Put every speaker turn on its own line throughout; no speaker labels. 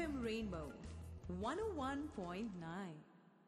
FM Rainbow 101.9.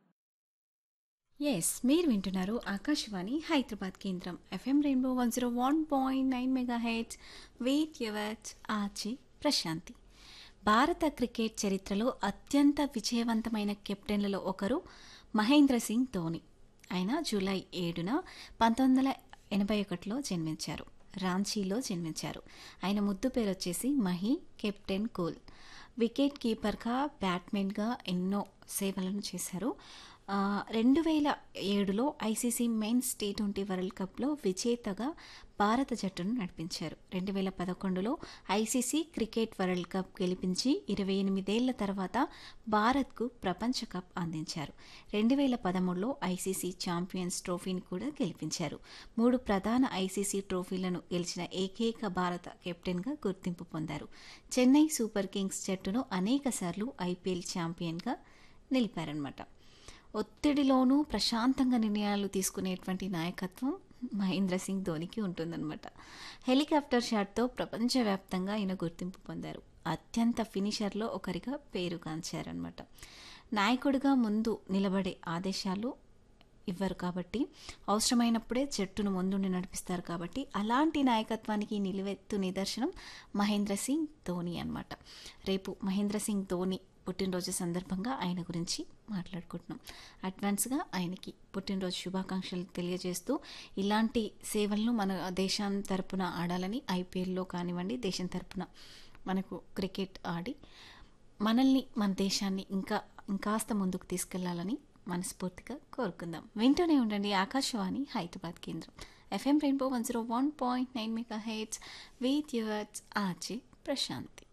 Yes మీరు వింటున్నారు ఆకాశవాణి హైదరాబాద్ కేంద్రం FM rainbow one zero one point nine mega hits with yours RJ Prashanthi భారత cricket చరిత్రలో అత్యంత విజయవంతమైన కెప్టెన్లలో ఒకరు మహేంద్ర సింగ్ ధోని ఆయన జూలై ఏడున పంతొమ్మిది వందల ఎనభై ఒకటిలో జన్మించారు రాంచీలో జన్మించారు ఆయన ముద్దు పేరు వచ్చేసి మహి కెప్టెన్ కూల్ వికెట్ కీపర్గా బ్యాట్మెన్గా ఎన్నో సేవలను చేశారు ఆ, రెండు వేల ఏడులో ICC men's T twenty world కప్లో విజేతగా భారత జట్టును నడిపించారు రెండు వేల పదకొండులో ఐసీసీ క్రికెట్ వరల్డ్ కప్ గెలిపించి ఇరవై ఎనిమిదేళ్ల తర్వాత భారత్కు ప్రపంచ కప్ అందించారు రెండు వేల పదమూడులో ఐసీసీ ఛాంపియన్స్ ట్రోఫీని కూడా గెలిపించారు మూడు ప్రధాన ఐసీసీ ట్రోఫీలను గెలిచిన ఏకైక భారత కెప్టెన్గా గుర్తింపు పొందారు చెన్నై సూపర్ కింగ్స్ జట్టును అనేకసార్లు ఐపీఎల్ ఛాంపియన్గా నిలిపారనమాట ఒత్తిడిలోనూ ప్రశాంతంగా నిర్ణయాలు తీసుకునేటువంటి నాయకత్వం మహేంద్ర సింగ్ ధోనికి ఉంటుందన్నమాట హెలికాప్టర్ షాట్తో ప్రపంచవ్యాప్తంగా ఆయన గుర్తింపు పొందారు అత్యంత ఫినిషర్లో ఒకరిగా పేరుగాంచారనమాట నాయకుడిగా ముందు నిలబడే ఆదేశాలు ఇవ్వరు కాబట్టి అవసరమైనప్పుడే జట్టును ముందుండి నడిపిస్తారు కాబట్టి అలాంటి నాయకత్వానికి నిలువెత్తు నిదర్శనం మహేంద్ర సింగ్ ధోని అన్నమాట రేపు మహేంద్ర సింగ్ ధోని పుట్టినరోజు సందర్భంగా ఆయన గురించి మాట్లాడుకుంటున్నాం అడ్వాన్స్గా ఆయనకి పుట్టినరోజు శుభాకాంక్షలు తెలియజేస్తూ ఇలాంటి సేవలను మన దేశం తరపున ఆడాలని ఐపీఎల్లో కానివ్వండి దేశం తరపున మనకు క్రికెట్ ఆడి మనల్ని మన దేశాన్ని ఇంకా ఇంకాస్త ముందుకు తీసుకెళ్లాలని మనస్ఫూర్తిగా కోరుకుందాం వింటూనే ఉండండి ఆకాశవాణి హైదరాబాద్ కేంద్రం FM rainbow one zero one point nine mega hits with yours RJ Prashanti